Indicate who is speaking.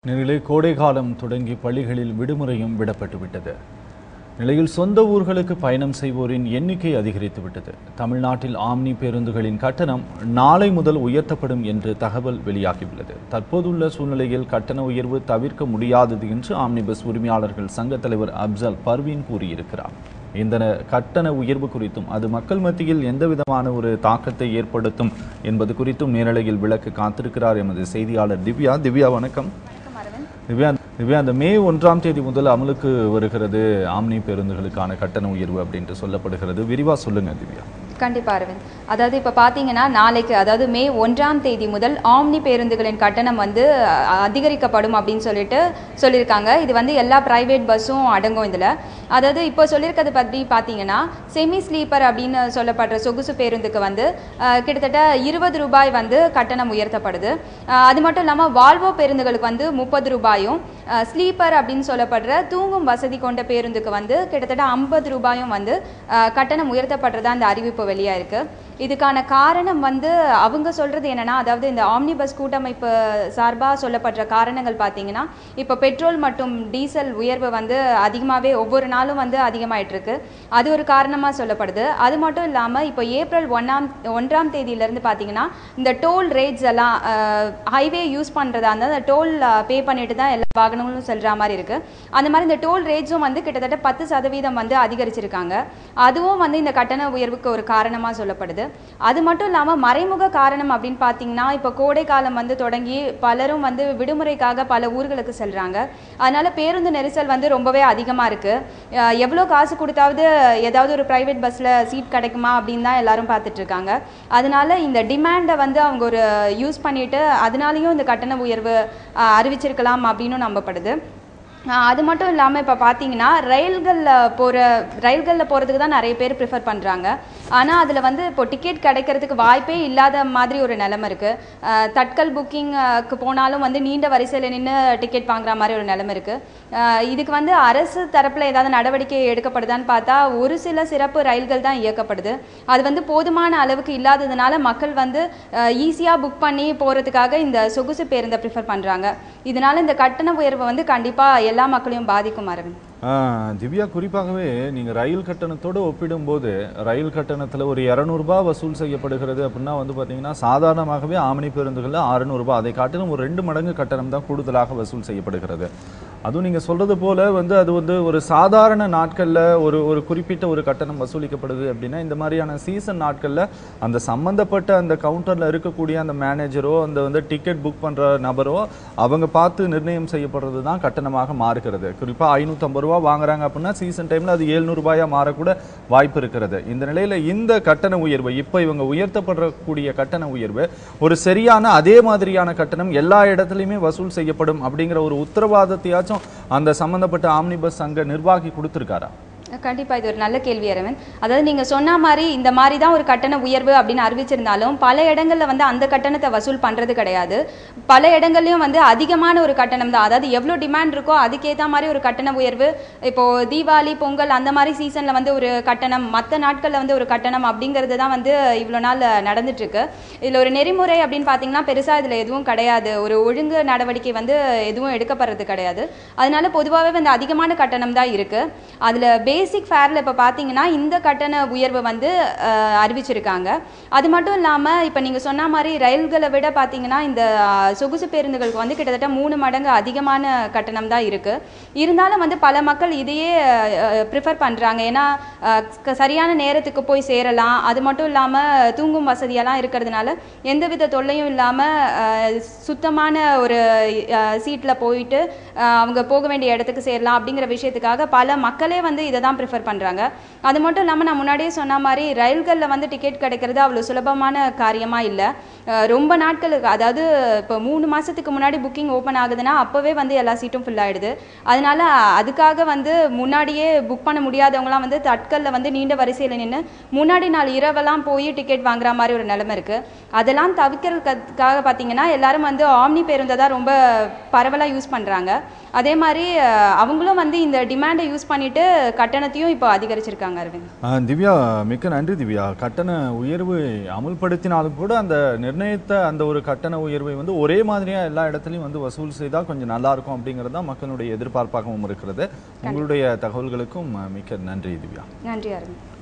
Speaker 1: நிலையிலே கோடை காலம் தொடங்கி பள்ளிகளில் விடுமுறையும் விடப்பட்டுவிட்டது நிலையில் சொந்த ஊர்களுக்கு பயணம் செய்வோரின் எண்ணிக்கை அதிகரித்துவிட்டது தமிழ்நாட்டில் ஆம்னி பேருந்துகளின் கட்டணம் நாளை முதல் உயர்த்தப்படும் என்று தகவல் வெளியாகியுள்ளது தற்போதுள்ள சூழ்நிலையில் கட்டண உயர்வு தவிர்க்க முடியாதது என்று ஆம்னி பஸ் உரிமையாளர்கள் சங்க தலைவர் அப்சல் பர்வீன் கூறியிருக்கிறார் இந்த கட்டண உயர்வு குறித்தும் அது மக்கள் மத்தியில் எந்த விதமான ஒரு தாக்கத்தை ஏற்படுத்தும் என்பது குறித்தும் நேரலையில் விளக்க காத்திருக்கிறார் எமது செய்தியாளர் திவ்யா திவ்யா வணக்கம்
Speaker 2: வணக்கம் அரவிந்த்
Speaker 1: திவ்யா திவ்யா அந்த மே ஒன்றாம் தேதி முதல் அமலுக்கு வருகிறது ஆம்னி பேருந்துகளுக்கான கட்டண உயர்வு அப்படின்ட்டு சொல்லப்படுகிறது விரிவா சொல்லுங்க திவ்யா
Speaker 2: கண்டிப்பா அரவிந்த் அதாவது இப்போ பார்த்தீங்கன்னா நாளைக்கு அதாவது மே ஒன்றாம் தேதி முதல் ஆம்னி பேருந்துகளின் கட்டணம் வந்து அ, அதிகரிக்கப்படும் அப்படின்னு சொல்லிட்டு சொல்லியிருக்காங்க இது வந்து எல்லா பிரைவேட் பஸ்ஸும் அடங்கும் இதில் அதாவது இப்போ சொல்லியிருக்கிறது பற்றி பார்த்தீங்கன்னா செமி ஸ்லீப்பர் அப்படின்னு சொல்லப்படுற சொகுசு பேருந்துக்கு வந்து அ, கிட்டத்தட்ட இருபது ரூபாய் வந்து கட்டணம் உயர்த்தப்படுது அ, அது மட்டும் இல்லாமல் வால்வோ பேருந்துகளுக்கு வந்து முப்பது ரூபாயும் ஸ்லீப்பர் அப்படின்னு சொல்லப்படுற தூங்கும் வசதி கொண்ட பேருந்துக்கு வந்து கிட்டத்தட்ட ஐம்பது ரூபாயும் வந்து அ, கட்டணம் உயர்த்தப்படுறதா அந்த அறிவிப்பு வெளியாக இருக்கு இதுக்கான காரணம் வந்து அவங்க சொல்றது என்னன்னா அதாவது இந்த ஆம்னி பஸ் கூட்டமைப்பு சார்பாக சொல்லப்படுற காரணங்கள் பார்த்தீங்கன்னா இப்போ பெட்ரோல் மற்றும் டீசல் உயர்வு வந்து அதிகமாகவே ஒவ்வொரு நாளும் வந்து அதிகமாயிட்டு இருக்கு அது ஒரு காரணமாக சொல்லப்படுது அது மட்டும் இல்லாமல் இப்போ ஏப்ரல் ஒன்றாம் ஒன்றாம் தேதியிலேருந்து பார்த்தீங்கன்னா இந்த டோல் ரேட்ஸ் எல்லாம் ஹைவே யூஸ் பண்ணுறதா இருந்தால் அந்த டோல் பே பண்ணிட்டு தான் எல்லா வாகனங்களும் செல்ற மாதிரி இருக்கு அந்த மாதிரி இந்த டோல் ரேட்ஸும் வந்து கிட்டத்தட்ட பத்து சதவீதம் வந்து அதிகரிச்சிருக்காங்க அதுவும் வந்து இந்த கட்டண உயர்வுக்கு ஒரு காரணமாக சொல்லப்படுது அது மட்டும் இல்லாமல் மறைமுக காரணம் அப்படின்னு பார்த்தீங்கன்னா இப்போ கோடை காலம் வந்து தொடங்கி பலரும் வந்து விடுமுறைக்காக பல ஊர்களுக்கு செல்றாங்க அதனால பேருந்து நெரிசல் வந்து ரொம்பவே அதிகமாக இருக்கு அஹ் எவ்வளோ காசு கொடுத்தாவது ஏதாவது ஒரு பிரைவேட் பஸ்ஸில் சீட் கிடைக்குமா அப்படின்னு தான் எல்லாரும் பார்த்துட்டு இருக்காங்க அதனால இந்த டிமாண்டை வந்து அவங்க ஒரு யூஸ் பண்ணிட்டு அதனாலையும் இந்த கட்டண உயர்வு அஹ், அறிவிச்சிருக்கலாம் அப்படின்னு நம்பப்படுது ஆஹ் அது மட்டும் இல்லாமல் இப்போ பார்த்தீங்கன்னா ரயில்களில் போகிற ரயில்களில் போகிறதுக்கு தான் நிறைய பேர் ப்ரிஃபர் பண்ணுறாங்க ஆனால் அதில் வந்து இப்போ டிக்கெட் கிடைக்கிறதுக்கு வாய்ப்பே இல்லாத மாதிரி ஒரு நிலைமை இருக்குது தட்கல் புக்கிங்க்கு போனாலும் வந்து நீண்ட வரிசையில் நின்று டிக்கெட் வாங்குற மாதிரி ஒரு நிலைமை இருக்குது இதுக்கு வந்து அரசு தரப்பில் ஏதாவது நடவடிக்கை எடுக்கப்படுதான்னு பார்த்தா ஒரு சில சிறப்பு ரயில்கள் தான் இயக்கப்படுது அது வந்து போதுமான அளவுக்கு இல்லாததுனால மக்கள் வந்து ஈஸியாக புக் பண்ணி போகிறதுக்காக இந்த சொகுசு பேருந்தை ப்ரிஃபர் பண்ணுறாங்க இதனால இந்த கட்டண உயர்வு வந்து கண்டிப்பாக எல்லா மக்களையும் பாதிக்கும் அரவிந்த்
Speaker 1: ஆ, திவ்யா குறிப்பாகவே நீங்க ரயில் கட்டணத்தோடு ஒப்பிடும்போது ரயில் கட்டணத்துல ஒரு இரநூறுபா வசூல் செய்யப்படுகிறது அப்படின்னா வந்து பாத்தீங்கன்னா சாதாரணமாகவே ஆமணி பேருந்துகள்ல 600 ரூபாய் அதை காட்டிலும் ஒரு ரெண்டு மடங்கு கட்டணம் தான் கூடுதலாக வசூல் செய்யப்படுகிறது அதுவும் நீங்க சொல்றது போல வந்து அது வந்து ஒரு சாதாரண நாட்கள்ல ஒரு ஒரு குறிப்பிட்ட ஒரு கட்டணம் வசூலிக்கப்படுது அப்படின்னா இந்த மாதிரியான சீசன் நாட்கள்ல அந்த சம்பந்தப்பட்ட அந்த கவுண்டர்ல இருக்கக்கூடிய அந்த மேனேஜரோ அந்த வந்து டிக்கெட் புக் பண்ற நபரோ அவங்க பார்த்து நிர்ணயம் செய்யப்படுறது தான் கட்டணமாக மாறுகிறது குறிப்பா ஐநூற்றம்பது ரூபா வாங்குறாங்க அப்படின்னா சீசன் டைம்ல அது 700 ரூபாயா மாறக்கூட வாய்ப்பு இருக்கிறது இந்த நிலையில இந்த கட்டண உயர்வு இப்போ இவங்க உயர்த்தப்படக்கூடிய கட்டண உயர்வு ஒரு சரியான அதே மாதிரியான கட்டணம் எல்லா இடத்துலையுமே வசூல் செய்யப்படும் அப்படிங்கிற ஒரு உத்தரவாதத்தையாச்சும் அந்த சம்பந்தப்பட்ட ஆம்னி பஸ் சங்க நிர்வாகி கொடுத்திருக்காரா
Speaker 2: கண்டிப்பாக இது ஒரு நல்ல கேள்வி அரவிந்த் அதாவது நீங்கள் சொன்ன மாதிரி இந்த மாதிரி தான் ஒரு கட்டண உயர்வு அப்படின்னு அறிவிச்சிருந்தாலும் பல இடங்களில் வந்து அந்த கட்டணத்தை வசூல் பண்ணுறது கிடையாது பல இடங்கள்லையும் வந்து அதிகமான ஒரு கட்டணம் தான் அதாவது எவ்வளோ டிமாண்ட் இருக்கோ அதுக்கேற்ற மாதிரி ஒரு கட்டண உயர்வு இப்போ தீபாவளி பொங்கல் அந்த மாதிரி சீசனில் வந்து ஒரு கட்டணம் மற்ற நாட்களில் வந்து ஒரு கட்டணம் அப்படிங்கிறது தான் வந்து இவ்வளோ நாள் நடந்துட்டு இருக்கு இதில் ஒரு நெறிமுறை அப்படின்னு பார்த்தீங்கன்னா பெருசாக இதில் எதுவும் கிடையாது ஒரு ஒழுங்கு நடவடிக்கை வந்து எதுவும் எடுக்கப்படுறது கிடையாது அதனால பொதுவாகவே வந்து அதிகமான கட்டணம் தான் இருக்கு அதில் பேசிக் ஃபேரில் இப்போ பார்த்தீங்கன்னா இந்த கட்டண உயர்வு வந்து அஹ், அறிவிச்சிருக்காங்க அது மட்டும் இல்லாமல் இப்போ நீங்கள் சொன்ன மாதிரி ரயில்களை விட பார்த்தீங்கன்னா இந்த அஹ், சொகுசு பேருந்துகளுக்கு வந்து கிட்டத்தட்ட மூணு மடங்கு அதிகமான கட்டணம் தான் இருக்கு இருந்தாலும் வந்து பல மக்கள் இதையே ப்ரிஃபர் பண்ணுறாங்க ஏன்னா அஹ், க- சரியான நேரத்துக்கு போய் சேரலாம் அது மட்டும் இல்லாமல் தூங்கும் வசதியெல்லாம் இருக்கிறதுனால எந்தவித தொல்லையும் இல்லாமல் சுத்தமான ஒரு சீட்டில் போயிட்டு அஹ், அவங்க போக வேண்டிய இடத்துக்கு சேரலாம் அப்படிங்கிற விஷயத்துக்காக பல மக்களே வந்து இதை தான் ப்ரிஃபர் பண்ணுறாங்க அது மட்டும் இல்லாமல் நான் முன்னாடியே சொன்ன மாதிரி ரயில்களில் வந்து டிக்கெட் கிடைக்கிறது அவ்வளோ சுலபமான காரியமாக இல்லை ரொம்ப நாட்களுக்கு அதாவது இப்போ மூணு மாதத்துக்கு முன்னாடி புக்கிங் ஓப்பன் ஆகுதுன்னா அப்போவே வந்து எல்லா சீட்டும் ஃபில் ஆயிடுது அதனால அதுக்காக வந்து முன்னாடியே புக் பண்ண முடியாதவங்களாம் வந்து தட்கல்ல வந்து நீண்ட வரிசையில் நின்று முன்னாடி நாள் இரவெல்லாம் போய் டிக்கெட் வாங்குற மாதிரி ஒரு நிலைமை இருக்கு அதெல்லாம் தவிர்க்கிறதுக்காக பார்த்தீங்கன்னா எல்லாரும் வந்து ஆம்னி பேருந்தை தான் ரொம்ப பரவலாக யூஸ் பண்ணுறாங்க அதே மாதிரி அஹ், அவங்களும் வந்து இந்த டிமாண்டை யூஸ் பண்ணிட்டு கட்டணத்தையும் இப்போ அதிகரிச்சிருக்காங்க அரவிந்த்
Speaker 1: ஆ, திவ்யா மிக்க நன்றி திவ்யா கட்டண உயர்வு அமுல்படுத்தினாலும் கூட அந்த நிர்ணயித்த அந்த ஒரு கட்டண உயர்வை வந்து ஒரே மாதிரியா எல்லா இடத்துலையும் வந்து வசூல் செய்தால் கொஞ்சம் நல்லா இருக்கும் அப்படிங்கிறது தான் மக்களுடைய எதிர்பார்ப்பாகவும் இருக்கிறது உங்களுடைய தகவல்களுக்கும் அஹ், மிக்க நன்றி திவ்யா
Speaker 2: நன்றி அரவிந்த்